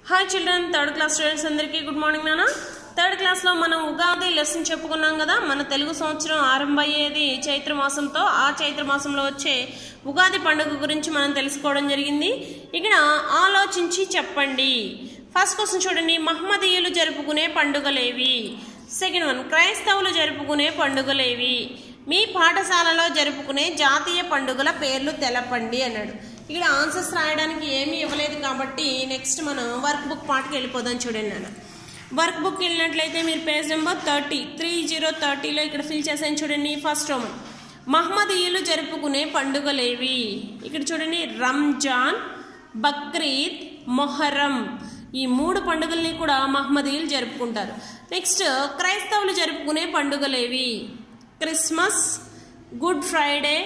hi children third class students అందరికీ good morning నాన్న third క్లాస్లో మనం ఉగాది లెసన్ చెప్పుకున్నాం కదా మన తెలుగు సంవత్సరం ఆరంభమయ్యేది చైత్ర మాసంతో ఆ చైత్ర మాసంలో వచ్చే ఉగాది పండుగ గురించి మనం తెలుసుకోవడం జరిగింది ఇక్కడ ఆలోచించి చెప్పండి ఫస్ట్ క్వశ్చన్ చూడండి మహమ్మదీయులు జరుపుకునే పండుగలేవి సెకండ్ వన్ క్రైస్తవులు జరుపుకునే పండుగలేవి మీ పాఠశాలలో జరుపుకునే జాతీయ పండుగల పేర్లు తెలపండి అన్నాడు ఇక్కడ ఆన్సర్స్ రాయడానికి ఏమీ ఇవ్వలేదు కాబట్టి నెక్స్ట్ మనం వర్క్ బుక్ పార్ట్కి వెళ్ళిపోదాం చూడండి నాన్న వర్క్ బుక్ వెళ్ళినట్లయితే మీరు page number thirty three zero థర్టీలో ఇక్కడ ఫిల్ చేసాను చూడండి ఫస్ట్ రోమన్ మహమ్మదీయులు జరుపుకునే పండుగలేవి ఇక్కడ చూడండి రంజాన్ బక్రీద్ మొహర్రం ఈ మూడు పండుగల్ని కూడా మహమ్మదీయులు జరుపుకుంటారు నెక్స్ట్ క్రైస్తవులు జరుపుకునే పండుగలేవి Christmas Good Friday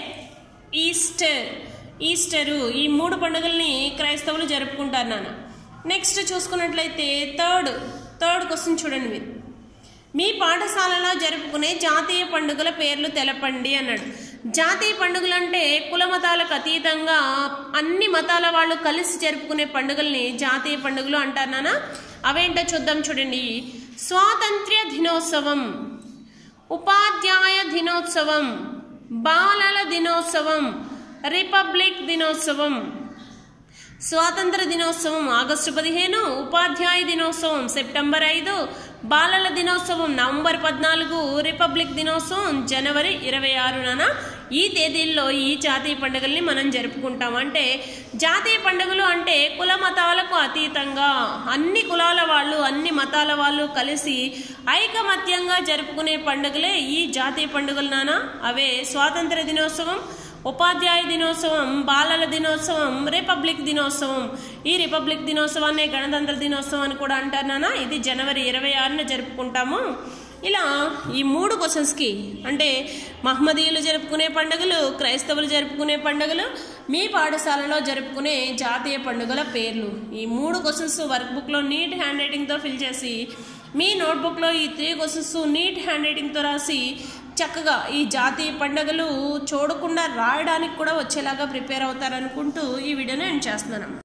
Easter Easter ఈ మూడు పండుగల్ని క్రైస్తవులు జరుపుకుంటారు నాన్న నెక్స్ట్ చూసుకున్నట్లయితే థర్డ్ థర్డ్ క్వశ్చన్ చూడండి మీరు మీ పాఠశాలలో జరుపుకునే జాతీయ పండుగల పేర్లు తెలపండి అన్నాడు జాతీయ పండుగలు అంటే కుల మతాలకు అతీతంగా అన్ని మతాల వాళ్ళు కలిసి జరుపుకునే పండుగల్ని జాతీయ పండుగలు అంటారు నాన్న అవేంటో చూద్దాం చూడండి స్వాతంత్ర్య దినోత్సవం ఉపాధ్యాయ దినోత్సవం బాలల దినోత్సవం రిపబ్లిక్ దినోత్సవం స్వాతంత్ర దినోత్సవం ఆగస్టు పదిహేను ఉపాధ్యాయ దినోత్సవం సెప్టెంబర్ ఐదు బాలల దినోత్సవం నవంబర్ పద్నాలుగు రిపబ్లిక్ దినోత్సవం జనవరి ఇరవై ఆరున ఈ తేదీల్లో ఈ జాతీయ పండుగల్ని మనం జరుపుకుంటాం అంటే జాతీయ పండుగలు అంటే కుల మతాలకు అతీతంగా అన్ని కులాల వాళ్ళు అన్ని మతాల వాళ్ళు కలిసి ఐకమత్యంగా జరుపుకునే పండుగలే ఈ జాతీయ పండుగలు నానా అవే స్వాతంత్ర దినోత్సవం ఉపాధ్యాయ దినోత్సవం బాలల దినోత్సవం రిపబ్లిక్ దినోత్సవం ఈ రిపబ్లిక్ దినోత్సవాన్ని గణతంత్ర దినోత్సవం అని కూడా అంటారు నాన్న ఇది జనవరి ఇరవై ఆరున జరుపుకుంటాము ఇలా ఈ మూడు క్వశ్చన్స్కి అంటే మహమ్మదీయులు జరుపుకునే పండుగలు క్రైస్తవులు జరుపుకునే పండుగలు మీ పాఠశాలలో జరుపుకునే జాతీయ పండుగల పేర్లు ఈ మూడు క్వశ్చన్స్ వర్క్ బుక్లో నీట్ హ్యాండ్ రైటింగ్తో ఫిల్ చేసి మీ నోట్బుక్లో ఈ త్రీ క్వశ్చన్స్ నీట్ హ్యాండ్ రైటింగ్తో రాసి చక్కగా ఈ జాతీయ పండుగలు చూడకుండా రాయడానికి కూడా వచ్చేలాగా ప్రిపేర్ అవుతారనుకుంటూ ఈ వీడియోని ఎండ్ చేస్తున్నాను